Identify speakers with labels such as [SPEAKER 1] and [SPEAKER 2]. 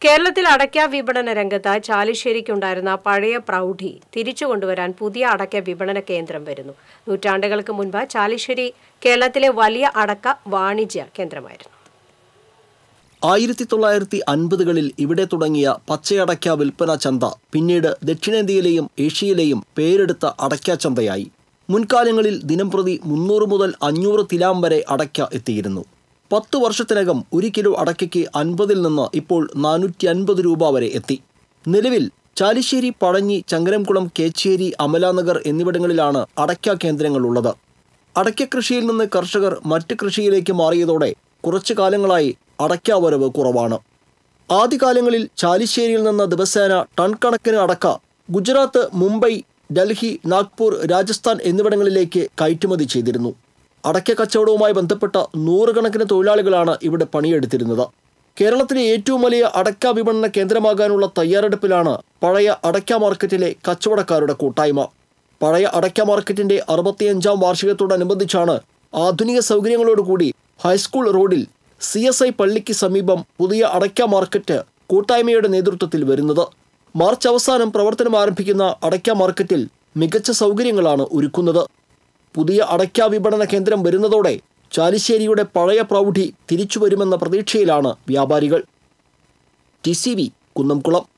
[SPEAKER 1] കേരളത്തിൽ അടയ്ക്ക വിപണന രംഗത്ത് ചാലിശ്ശേരിക്കുണ്ടായിരുന്ന പഴയ പ്രൗഢി തിരിച്ചുകൊണ്ടുവരാൻ പുതിയ അടയ്ക്ക വിപണന കേന്ദ്രം വരുന്നു നൂറ്റാണ്ടുകൾക്ക് മുൻപ് ചാലിശ്ശേരി കേരളത്തിലെ വലിയ അടക്ക വാണിജ്യ കേന്ദ്രമായിരുന്നു
[SPEAKER 2] ആയിരത്തി തൊള്ളായിരത്തി അൻപതുകളിൽ ഇവിടെ തുടങ്ങിയ പച്ചയടയ്ക്ക വിൽപ്പന ചന്ത പിന്നീട് ദക്ഷിണേന്ത്യയിലെയും ഏഷ്യയിലെയും പേരെടുത്ത അടയ്ക്ക ചന്തയായി മുൻകാലങ്ങളിൽ ദിനംപ്രതി മുന്നൂറ് മുതൽ അഞ്ഞൂറ് തിലാം വരെ അടയ്ക്ക എത്തിയിരുന്നു പത്ത് വർഷത്തിനകം ഒരു കിലോ അടയ്ക്കയ്ക്ക് അൻപതിൽ നിന്ന് ഇപ്പോൾ നാനൂറ്റി അൻപത് രൂപ വരെ എത്തി നിലവിൽ ചാലിശ്ശേരി പഴഞ്ഞി ചങ്ങരംകുളം കേച്ചേരി അമലാനഗർ എന്നിവിടങ്ങളിലാണ് അടയ്ക്ക കേന്ദ്രങ്ങളുള്ളത് അടയ്ക്ക കൃഷിയിൽ നിന്ന് കർഷകർ മറ്റ് കൃഷിയിലേക്ക് മാറിയതോടെ കുറച്ചു കാലങ്ങളായി അടയ്ക്ക വരവ് കുറവാണ് ആദ്യകാലങ്ങളിൽ ചാലിശ്ശേരിയിൽ നിന്ന് ദിവസേന ടൺ കണക്കിന് അടക്ക ഗുജറാത്ത് മുംബൈ ഡൽഹി നാഗ്പൂർ രാജസ്ഥാൻ എന്നിവിടങ്ങളിലേക്ക് കയറ്റുമതി ചെയ്തിരുന്നു അടയ്ക്ക കച്ചവടവുമായി ബന്ധപ്പെട്ട നൂറുകണക്കിന് തൊഴിലാളികളാണ് ഇവിടെ പണിയെടുത്തിരുന്നത് കേരളത്തിലെ ഏറ്റവും വലിയ അടയ്ക്ക വിപണന കേന്ദ്രമാകാനുള്ള തയ്യാറെടുപ്പിലാണ് പഴയ അടയ്ക്ക മാർക്കറ്റിലെ കച്ചവടക്കാരുടെ കൂട്ടായ്മ പഴയ അടയ്ക്ക മാർക്കറ്റിന്റെ അറുപത്തിയഞ്ചാം വാർഷികത്തോടനുബന്ധിച്ചാണ് ആധുനിക സൗകര്യങ്ങളോടുകൂടി ഹൈസ്കൂൾ റോഡിൽ സി എസ് ഐ പള്ളിക്ക് സമീപം പുതിയ അടയ്ക്ക മാർക്കറ്റ് കൂട്ടായ്മയുടെ നേതൃത്വത്തിൽ വരുന്നത് മാർച്ച് അവസാനം പ്രവർത്തനം ആരംഭിക്കുന്ന അടയ്ക്ക മാർക്കറ്റിൽ മികച്ച സൗകര്യങ്ങളാണ് ഒരുക്കുന്നത് പുതിയ അടയ്ക്ക വിപണന കേന്ദ്രം വരുന്നതോടെ ചാലിശ്ശേരിയുടെ പഴയ പ്രൗഢി തിരിച്ചുവരുമെന്ന പ്രതീക്ഷയിലാണ് വ്യാപാരികൾ ടി സി വി കുന്നംകുളം